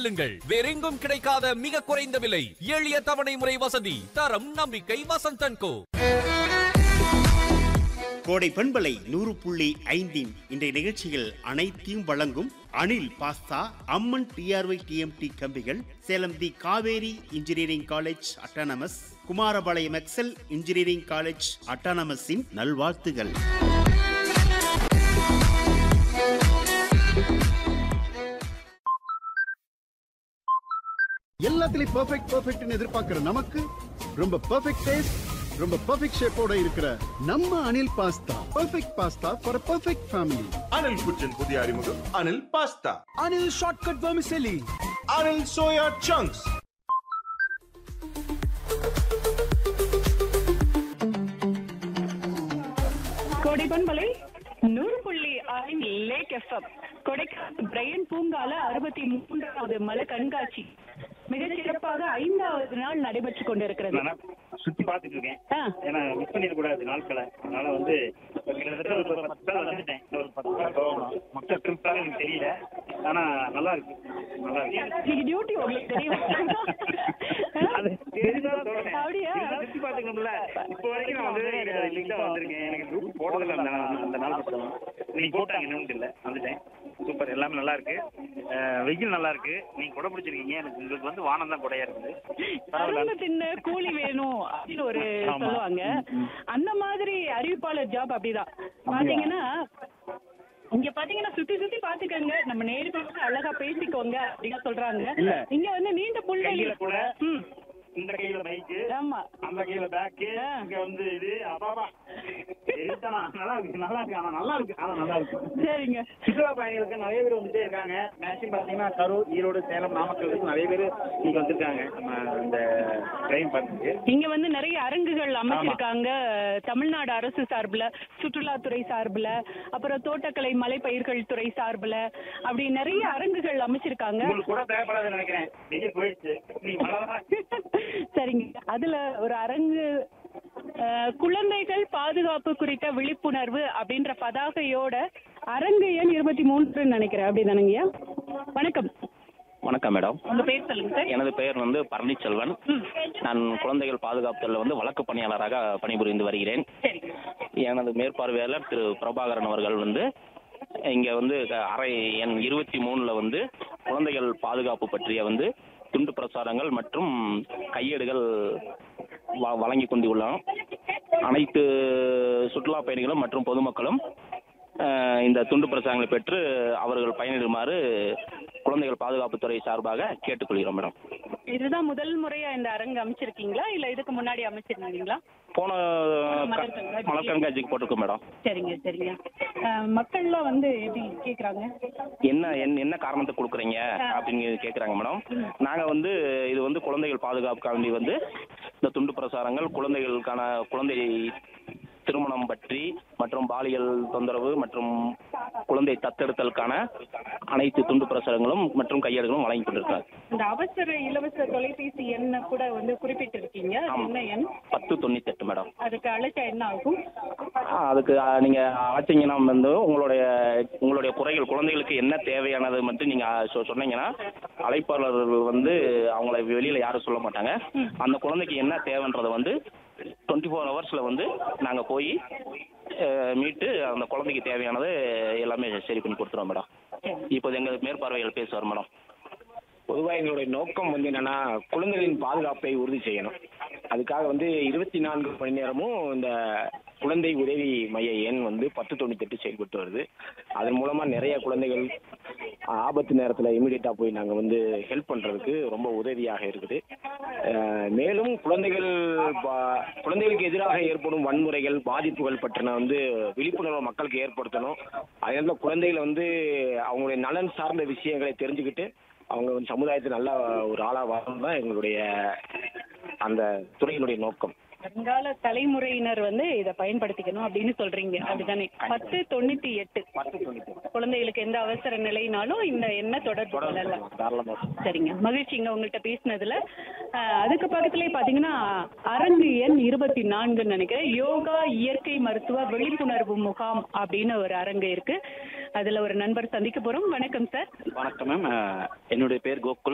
செல்லுங்கள் வேறெங்கும் கிடைக்காத மிக குறைந்த விலை எளிய தவணை முறை வசதி தரம் நம்பிக்கை வசந்தன் கோ கோடை பண்பலை நூறு புள்ளி ஐந்தின் இன்றைய நிகழ்ச்சியில் அனைத்தையும் வழங்கும் Anil pasta Amman TRY TMT கம்பிகள் Salem the Kaveri engineering college autonomous Kumarapalayam Excel engineering college அட்டானமஸின் நல்வாழ்த்துகள் எல்லாத்துலயும் பெர்ஃபெக்ட் பெர்ஃபெக்ட்னு எதிர்பார்க்கிற நமக்கு ரொம்ப பெர்ஃபெக்ட் டேஸ்ட் ரொம்ப பெர்ஃபெக்ட் ஷேப்போட இருக்கிற நம்ம Anil pasta perfect pasta for perfect family Anil കുച്ചൻ പുതിയ അറിമുഖം Anil pasta Anil shortcut vermicelli Anil soya chunks கொடைபண்பலை நூறு புள்ளி ஐந்து லேக் எஃப்எம் கொடைக்கானல் பிரையன் பூங்கால அறுபத்தி மூன்றாவது மலை கண்காட்சி மிகச் சிறப்பாக ஐந்தாவது நாள் நடைபெற்றுக் கொண்டிருக்கிறது நான் சுத்தி பார்த்துட்டு இருக்கேன் ஆ. ஏன்னா மிஸ் பண்ணிடக்கூடாது நாட்களை அதனால வந்து இப்ப கிட்டத்தட்ட ஒரு பத்து பேர் வந்துட்டேன் இன்னும் ஒரு பத்து பேர் போகணும் மொத்த ட்ரிப்பாக எனக்கு தெரியல ஆனா நல்லா இருக்கு நல்லா இருக்கு நீங்க டியூட்டி உங்களுக்கு தெரியும் அது தெரிஞ்சுதான் சொல்றேன். அப்படியா? இருந்தாலும் சுத்தி பார்த்துக்கணும்ல இப்போ வரைக்கும் நான் வந்து இன்னைக்கு தான் வந்திருக்கேன் எனக்கு குரூப் போட்டதில்ல அந்த நாள் அந்த நாள் மட்டும் இன்னைக்கு போட்டாங்க என்னன்னு தெரியல வந்துட்டேன் சூப்பர் எல்லாமே நல்லா இருக்கு அஹ், வெயில் நல்லா இருக்கு நீங்க கொடை பிடிச்சிருக்கீங்க எனக்கு உங்களுக்கு வந்து வானம் தான் கொடையா இருக்குது பரவாயில்ல அரும்பு தின்ன கூலி வேணும் அப்படின்னு ஒரு ஆமா. சொல்லுவாங்க அந்த மாதிரி அறிவிப்பாளர் ஜாப் அப்படிதான் பாத்தீங்கன்னா இங்க பாத்தீங்கன்னா சுத்தி சுத்தி பாத்துக்கங்க நம்ம நேருக்கு வந்து அழகா பேசிக்கோங்க அப்படின்னு சொல்றாங்க இல்ல. இங்க வந்து நீண்ட புல்வெளி கையில கூட ம், இந்த கையில மைக்கு ஆமா அந்த கையில பேக்கு ஆ. இங்க வந்து இது அப்பாப்பா எரித்தனா நல்லா இருக்கு நல்லா இருக்கு ஆனா நல்லா இருக்கு ஆனா நல்லா இருக்கு சரிங்க சுற்றுலா பயணிகளுக்கு நிறைய பேர் வந்துட்டே இருக்காங்க மேக்ஸிமம் பாத்தீங்கன்னா கரூர் ஈரோடு சேலம் நாமக்கல் இருந்து நிறைய பேர் இங்க வந்திருக்காங்க நம்ம இந்த ட்ரெயின் பார்த்துட்டு இங்க வந்து நிறைய அரங்குகள் அமைச்சிருக்காங்க தமிழ்நாடு அரசு சார்புல சுற்றுலாத்துறை சார்புல அப்புறம் தோட்டக்கலை மலைப்பயிர்கள் துறை சார்புல அப்படி நிறைய அரங்குகள் அமைச்சிருக்காங்க உங்களுக்கு கூட தேவைப்படாதுன்னு நினைக்கிறேன் வெயில் போயிடுச்சு நீ மழை சரிங்க அதுல ஒரு அரங்கு அஹ், குழந்தைகள் பாதுகாப்பு குறித்த விழிப்புணர்வு அப்படின்ற பதாகையோட அரங்கு எண் இருபத்தி மூன்றுன்னு நினைக்கிறேன் அப்படிதானங்கய்யா வணக்கம் வணக்கம் மேடம் உங்க பேர் சொல்லுங்க சார் எனது பெயர் வந்து பழனிச்செல்வன் நான் குழந்தைகள் பாதுகாப்புல வந்து வழக்கு பணியாளராக பணிபுரிந்து வருகிறேன் சரிங்க எனது மேற்பார்வையாளர் திரு பிரபாகரன் அவர்கள் வந்து இங்க வந்து க- அறை எண் இருபத்தி மூணுல வந்து குழந்தைகள் பாதுகாப்பு பற்றிய வந்து துண்டு பிரசாரங்கள் மற்றும் கையேடுகள் வ- வழங்கி கொண்டுள்ளோம் அனைத்து சுற்றுலா பயணிகளும் மற்றும் பொதுமக்களும் அஹ், இந்த துண்டு பிரசாரங்களை பெற்று அவர்கள் பயனிடுமாறு குழந்தைகள் பாதுகாப்புத்துறை சார்பாக கேட்டுக்கொள்கிறோம் மேடம் இதுதான் முதல் முறையா இந்த அரங்கு அமைச்சிருக்கீங்களா இல்ல இதுக்கு முன்னாடி அமைச்சிருந்தீங்களா போன மலர் கண்காட்சி. மலர் கண்காட்சிக்கு போட்டிருக்கோம் மேடம் சரிங்க சரிங்க அஹ், மக்கள்லாம் வந்து எப்படி கேக்குறாங்க என்ன என்ன என்ன காரணத்தை கொடுக்குறீங்க அப்படின்னு கேட்குறாங்க மேடம் நாங்கள் வந்து இது வந்து குழந்தைகள் பாதுகாப்புக்காண்டி வந்து இந்த துண்டு பிரசாரங்கள் குழந்தைகளுக்கான குழந்தை திருமணம் பற்றி மற்றும் பாலியல் தொந்தரவு மற்றும் குழந்தை தத்தெடுத்தலுக்கான அனைத்து துண்டு பிரசாரங்களும் மற்றும் கையேடுகளும் வழங்கி கொண்டிருக்காங்க இந்த அவசர இலவச தொலைபேசி எண்ணை கூட வந்து குறிப்பிட்டிருக்கீங்க அது என்ன எண் பத்து தொண்ணூத்தெட்டு மேடம் அதுக்கு அழைச்சா என்ன ஆகும் ஆ, அதுக்கு ஆ, நீங்க அழைச்சிங்கன்னா வந்து உங்களுடைய உங்களுடைய குறைகள் குழந்தைகளுக்கு என்ன தேவையானது மட்டும் நீங்க ஆ, சொ- சொன்னீங்கன்னா அழைப்பாளர்கள் வந்து அவங்கள வெளியில யாரும் சொல்ல மாட்டாங்க அந்த குழந்தைக்கு என்ன தேவைன்றதை வந்து டுவெண்ட்டி ஃபோர் ஹவர்ஸ்ல வந்து நாங்க போய் மீட்டு அந்த குழந்தைக்கு தேவையானது எல்லாமே சரி பண்ணி கொடுத்துருவோம் மேடம் இப்போ எங்க மேற்பார்வைகள் பேசுவார் மேடம் பொதுவாக எங்களுடைய நோக்கம் வந்து என்னன்னா குழந்தைகளின் பாதுகாப்பை உறுதி செய்யணும் அதுக்காக வந்து இருபத்தி நான்கு மணி நேரமும் இந்த குழந்தை உதவி மைய எண் வந்து பத்து தொண்ணூத்தெட்டு செயல்பட்டு வருது அதன் மூலமாக நிறைய குழந்தைகள் ஆபத்து நேரத்தில் இமீடியட்டாக போய் நாங்கள் வந்து ஹெல்ப் பண்ணுறதுக்கு ரொம்ப உதவியாக இருக்குது அஹ், மேலும் குழந்தைகள் பா- குழந்தைகளுக்கு எதிராக ஏற்படும் வன்முறைகள் பாதிப்புகள் பற்றின வந்து விழிப்புணர்வை மக்களுக்கு ஏற்படுத்தணும் அதே நேரத்தில் குழந்தைகளை வந்து அவங்களுடைய நலன் சார்ந்த விஷயங்களை தெரிஞ்சுக்கிட்டு அவங்க வந்து சமுதாயத்தில் நல்ல ஒரு ஆளாக வரணும் தான் எங்களுடைய அந்த துறையினுடைய நோக்கம் வருங்கால தலைமுறையினர் வந்து இதை பயன்படுத்திக்கணும் அப்படின்னு சொல்றீங்க அப்படிதானே பத்து தொண்ணூத்தி எட்டு குழந்தைகளுக்கு எந்த அவசர நிலைனாலும் இந்த எண்ணை தொடர்பு கொள்ளலாம் தாராளமாக சரிங்க மகிழ்ச்சிங்க உங்கள்கிட்ட பேசினதுல அஹ், அதுக்கு பக்கத்துலயே பாத்தீங்கன்னா அரங்கு எண் இருபத்தி நான்குன்னு நினைக்கிறேன் யோகா இயற்கை மருத்துவ விழிப்புணர்வு முகாம் அப்படின்னு ஒரு அரங்கு இருக்கு அதுல ஒரு நண்பர் சந்திக்க போறோம் வணக்கம் சார் வணக்கம் மேம் என்னுடைய பேர் கோகுல்